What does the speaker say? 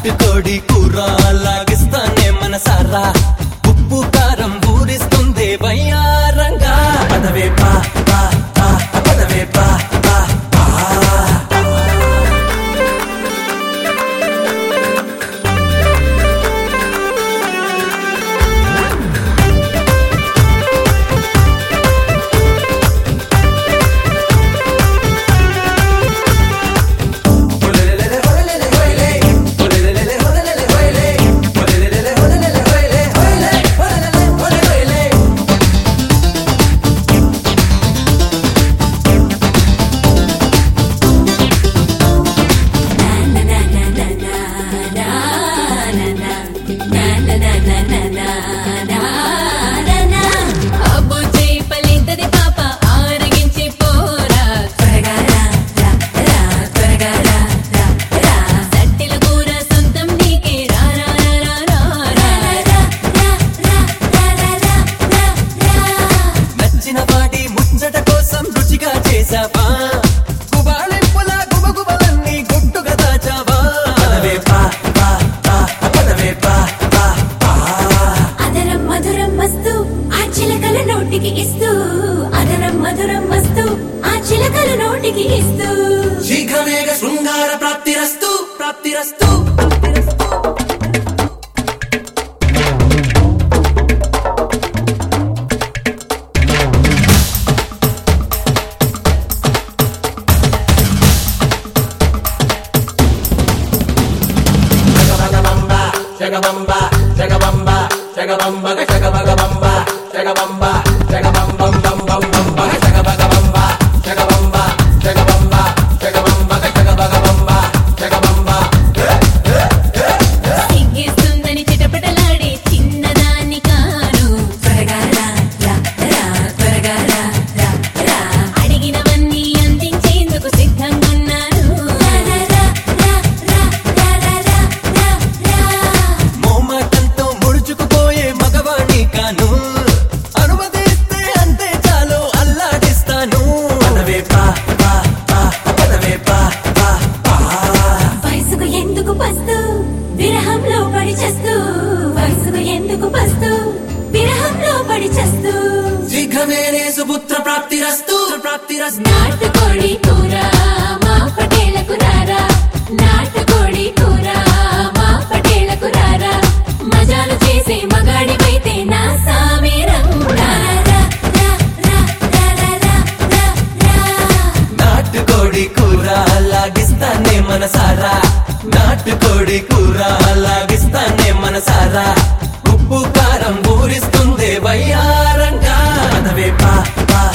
నాటుకోడి కూర లాగిస్తానే మనసారా ఉప్పు కారం ఊరిస్తుంది వయ్యారంగా పదవే పా పా పా పదవే పా పా పా అబ్బో చేయి పలింతది పాప ఆరగించి పోరా త్వరగా రా రా రా త్వరగా రా రా రా సట్టెల కూర సొంతం నీకే రా రా రా రా రా రా రా రా రా రా రా రా నచ్చిన వాడి ముచ్చట కోసం రుచిగా చేసావా గుబాళింపుల గుబగుబలన్నీ గుట్టుగా దాచావా పదవే పా పా పా పదవే పా పా పా అదరం మధురం మస్తు ఆ చిలకల నోటికి ఇస్తూ అదరం మధురం మస్తు ఆ చిలకల నోటికి ఇస్తూ శీఘ్రమేగ శృంగార ప్రాప్తిరస్తు ప్రాప్తిరస్తు జగబంబ జగబంబ జగబంబ జగబగబంబ జగబంబ జగబంబం బం బం బం బగ జగబగబంబ జగబంబ జగబంబ జగబంబ జగబగబంబ జగబంబ సిగ్గిస్తుందని చిటపటలాడే చిన్నదాన్ని కాను త్వరగా రా రా రా త్వరగా రా రా రా అడిగినవన్నీ అందించేందుకు సిద్ధంగున్నాను రా రా రా రా రా రా రా రా రా మోమాటంతో ముడుచుకుపోయే మగవాణి కాను అనుమతిస్తే అంతే చాలు అల్లాడిస్తాను పదవే పా పా పా పదవే పా పా పా వయసుకు ఎందుకు పస్తు విరహంలో పడి చేస్తూ వయసుకు ఎందుకు పస్తు విరహంలో పడి చేస్తూ శీఘ్రమేనే సుపుత్ర ప్రాప్తిరస్తు ప్రాప్తిరస్తు నాటుకోడి కూర మా పటేలకు రారా నాటుకోడి కూర మా పటేలకు రారా మజాలు చేసే మగాడివైతే నా సామేరం రా రా రా రా రా రా రా రా నాటుకోడి కూర లాగిస్తానే మనసారా నాటుకోడి కూర లాగిస్తానే మనసారా ఉప్పు కారం ఊరిస్తుంది వయ్యారంగా పదవే పా పా